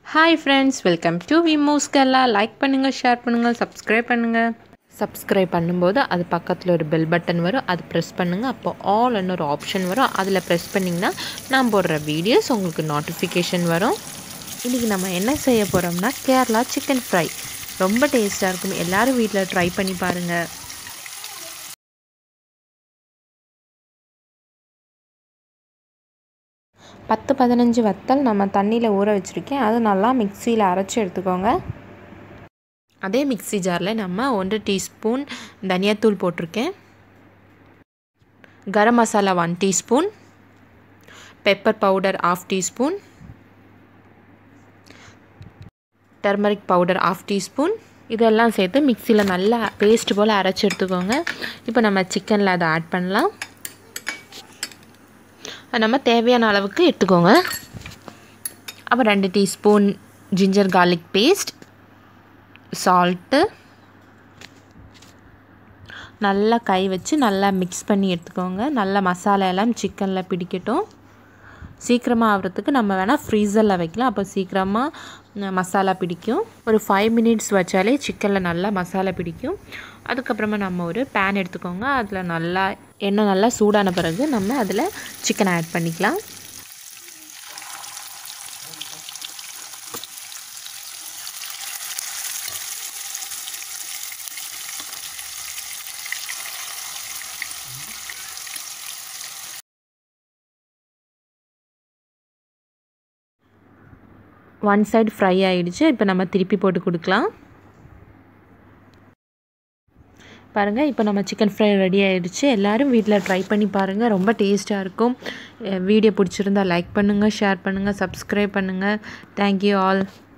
hi friends welcome to விமோஸ்கெல்லா like பண்ணுங்கள் share பண்ணுங்கள் சப்ஸ்கிரைப் பண்ணுங்கள் சப்ஸ்கிரைப் பண்ணும்போது அது பக்கத்தில் ஒரு பெல் பட்டன் வரும் அது ப்ரெஸ் பண்ணுங்கள் அப்போ ஆல்னு ஒரு ஆப்ஷன் வரும் அதில் ப்ரெஸ் பண்ணிங்கன்னா நான் போடுற வீடியோஸ் உங்களுக்கு நோட்டிஃபிகேஷன் வரும் இன்றைக்கி நம்ம என்ன செய்ய போகிறோம்னா கேரளா சிக்கன் ஃப்ரை ரொம்ப டேஸ்ட்டாக இருக்கும் எல்லோரும் வீட்டில் ட்ரை பண்ணி பாருங்கள் பத்து பதினஞ்சு வத்தல் நம்ம தண்ணியில் ஊற வச்சுருக்கேன் அது நல்லா மிக்சியில் அரைச்சி எடுத்துக்கோங்க அதே மிக்சி ஜாரில் நம்ம ஒன்றரை டீஸ்பூன் தனியாத்தூள் போட்டிருக்கேன் garam masala one teaspoon pepper powder half teaspoon turmeric powder half teaspoon இதெல்லாம் சேர்த்து மிக்சியில் நல்லா பேஸ்ட் போல் அரைச்சி எடுத்துக்கோங்க இப்போ நம்ம சிக்கனில் அதை ஆட் பண்ணலாம் நம்ம தேவையான அளவுக்கு எடுத்துக்கோங்க அப்புறம் ரெண்டு teaspoon ginger garlic paste salt நல்லா கை வச்சு நல்லா மிக்ஸ் பண்ணி எடுத்துக்கோங்க நல்லா மசாலா எல்லாம் சிக்கனில் பிடிக்கட்டும் சீக்கிரமாக ஆகிறதுக்கு நம்ம வேணால் ஃப்ரீசரில் வைக்கலாம் அப்போ சீக்கிரமாக மசாலா பிடிக்கும் ஒரு ஃபைவ் மினிட்ஸ் வச்சாலே சிக்கனில் நல்லா மசாலா பிடிக்கும் அதுக்கப்புறமா நம்ம ஒரு பேன் எடுத்துக்கோங்க அதில் நல்லா எண்ணெய் நல்லா சூடான பிறகு நம்ம அதில் சிக்கன் ஆட் பண்ணிக்கலாம் ஒன் சைடு ஃப்ரை ஆகிடுச்சு இப்போ நம்ம திருப்பி போட்டு கொடுக்கலாம் பாருங்கள் இப்போ நம்ம சிக்கன் ஃப்ரை ரெடி ஆகிடுச்சு எல்லோரும் வீட்டில் ட்ரை பண்ணி பாருங்கள் ரொம்ப டேஸ்ட்டாக இருக்கும் வீடியோ பிடிச்சிருந்தா லைக் பண்ணுங்கள் ஷேர் பண்ணுங்கள் சப்ஸ்கிரைப் பண்ணுங்கள் தேங்க்யூ ஆல்